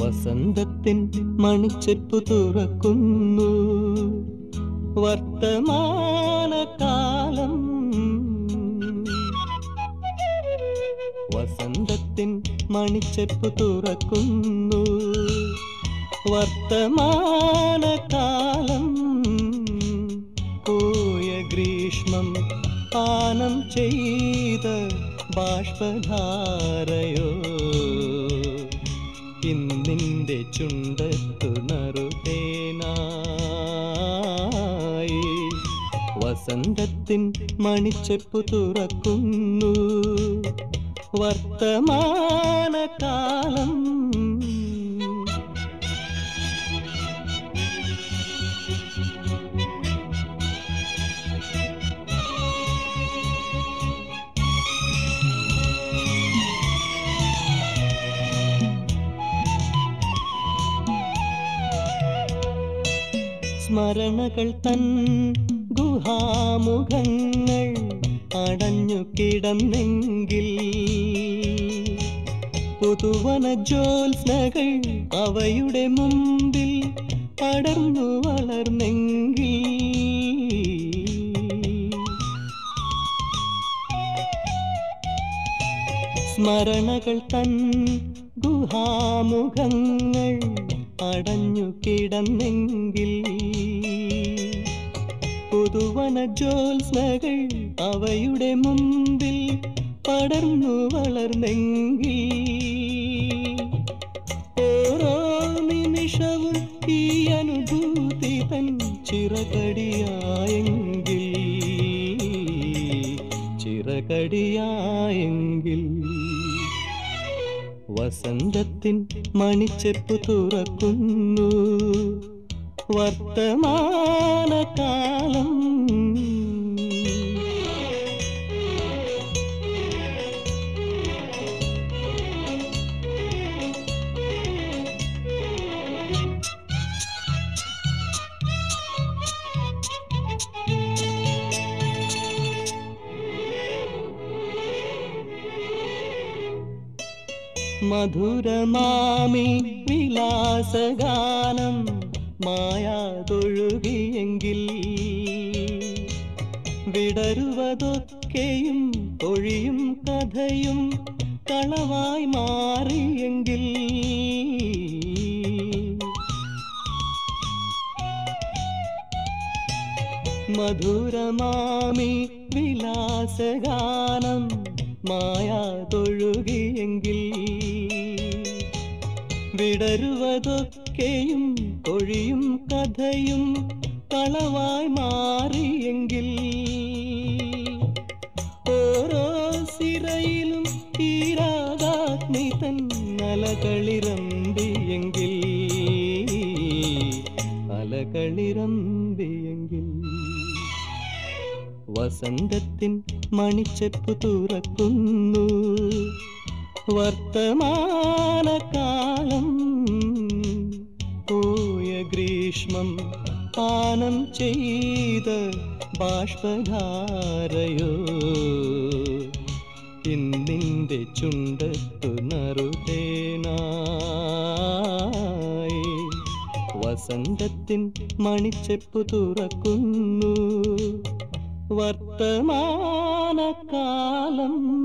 വസന്തത്തിൻ മണിച്ചെപ്പു തുറക്കുന്നു വർത്തമാനകാലം വസന്തത്തിൻ മണിച്ചെപ്പു തുറക്കുന്നു വർത്തമാനകാലം പോയ ഗ്രീഷ്മം പാനം ചെയ്ത ബാഷ്പധാരയോ ഇന്നിൻ്റെ ചുണ്ടത്തു നറുതേനായി വസന്തത്തിൻ മണിച്ചെപ്പു തുറക്കുന്നു വർത്തമാനകാലം സ്മരണകൾ തൻ ഗുഹാമുഖങ്ങൾ അടഞ്ഞു കിടന്നെങ്കിൽ പുതുവന ജ്യോത്സ്നകൾ അവയുടെ മുമ്പിൽ പടർന്നു വളർന്നെങ്കിൽ സ്മരണകൾ തൻ ഗുഹാമുഖങ്ങൾ അടഞ്ഞു കിടന്നെങ്കിൽ പുതുവന ജ്യോത്സ്നകൾ അവയുടെ മുമ്പിൽ പടർന്നു വളർന്നെങ്കിൽ ഓരോ നിമിഷവും ഈ അനുഭൂതി തൻ ചിറകടിയായെങ്കിൽ ചിറകടിയായെങ്കിൽ വസന്തത്തിൻ മണിച്ചെപ്പു തുറക്കുന്നു വർത്തമാനകാലം മധുരമാമി വിലാസഗാനം മായാതൊഴുകിയെങ്കിൽ വിടരുവതൊക്കെയും ഒഴിയും കഥയും കളവായി മാറിയെങ്കിൽ മധുരമാമി വിലാസഗാനം മായാതൊഴുകിയെങ്കിൽ വിടരുവതൊക്കെയും ഒഴിയും കഥയും കളവായി മാറിയെങ്കിൽ ഓരോ സിരയിലും തീരാതാഗ്നി തൻ അലകളിരമ്പിയെങ്കിൽ അലകളിരമ്പിയെങ്കിൽ വസന്തത്തിൻ മണിച്ചെപ്പു തുറക്കുന്നു വർത്തമാനകാലം പോയ ഗ്രീഷ്മം പാനം ചെയ്ത ബാഷ്പധാരയോ ഇന്നിൻ്റെ ചുണ്ടത്തു നറുതേനായി വസന്തത്തിൻ മണിച്ചെപ്പു തുറക്കുന്നു വർത്തമാനകാലം